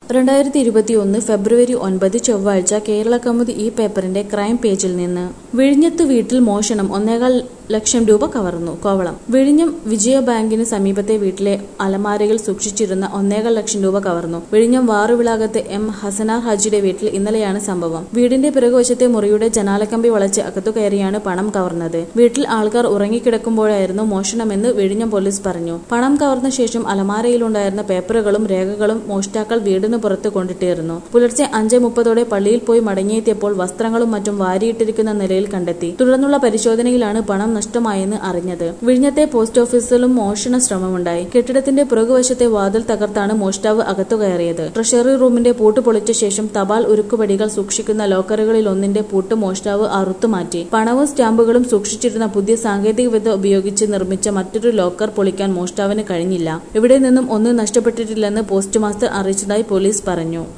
രണ്ടായിരത്തി ഇരുപത്തിയൊന്ന് ഫെബ്രുവരി ഒൻപത് ചൊവ്വാഴ്ച കേരള കൗമുദി ഈ പേപ്പറിന്റെ ക്രൈം പേജിൽ നിന്ന് വിഴിഞ്ഞത്ത് വീട്ടിൽ മോഷണം ഒന്നേകാൽ ലക്ഷം രൂപ കവർന്നു കോവളം വിഴിഞ്ഞം വിജയ ബാങ്കിന് സമീപത്തെ വീട്ടിലെ അലമാരയിൽ സൂക്ഷിച്ചിരുന്ന ഒന്നേകാൽ ലക്ഷം രൂപ കവർന്നു വിഴിഞ്ഞം വാറുവിളാകത്ത് എം ഹസനാർ ഹാജിയുടെ വീട്ടിൽ ഇന്നലെയാണ് സംഭവം വീടിന്റെ പിറകുവശത്തെ മുറിയുടെ ജനാലക്കമ്പി വളച്ച് അകത്തു കയറിയാണ് പണം കവർന്നത് വീട്ടിൽ ആൾക്കാർ ഉറങ്ങിക്കിടക്കുമ്പോഴായിരുന്നു മോഷണമെന്ന് വിഴിഞ്ഞം പോലീസ് പറഞ്ഞു പണം കവർന്ന ശേഷം അലമാരയിലുണ്ടായിരുന്ന പേപ്പറുകളും രേഖകളും മോഷ്ടാക്കൾ വീടിന് പുറത്ത് കൊണ്ടിട്ടിരുന്നു പുലർച്ചെ അഞ്ച് മുപ്പതോടെ പള്ളിയിൽ പോയി മടങ്ങിയെത്തിയപ്പോൾ വസ്ത്രങ്ങളും മറ്റും വാരിയിട്ടിരിക്കുന്ന നിലയിൽ കണ്ടെത്തി തുടർന്നുള്ള പരിശോധനയിലാണ് പണം നഷ്ടമായെന്ന് അറിഞ്ഞത് വിഴിഞ്ഞത്തെ പോസ്റ്റ് ഓഫീസിലും മോഷണ ശ്രമമുണ്ടായി കെട്ടിടത്തിന്റെ പുറകുവശത്തെ വാതിൽ തകർത്താണ് മോഷ്ടാവ് അകത്തു കയറിയത് ട്രഷറി റൂമിന്റെ പൂട്ട് പൊളിച്ച ശേഷം തപാൽ ഉരുക്കുപടികൾ സൂക്ഷിക്കുന്ന ലോക്കറുകളിൽ ഒന്നിന്റെ പൂട്ട് മോഷ്ടാവ് അറുത്തുമാറ്റി പണവും സ്റ്റാമ്പുകളും സൂക്ഷിച്ചിരുന്ന പുതിയ സാങ്കേതികവിദ്യ ഉപയോഗിച്ച് നിർമ്മിച്ച മറ്റൊരു ലോക്കർ പൊളിക്കാൻ മോഷ്ടാവിന് കഴിഞ്ഞില്ല ഇവിടെ നിന്നും ഒന്നും നഷ്ടപ്പെട്ടിട്ടില്ലെന്ന് പോസ്റ്റ് മാസ്റ്റർ അറിയിച്ചതായി പോലീസ് പറഞ്ഞു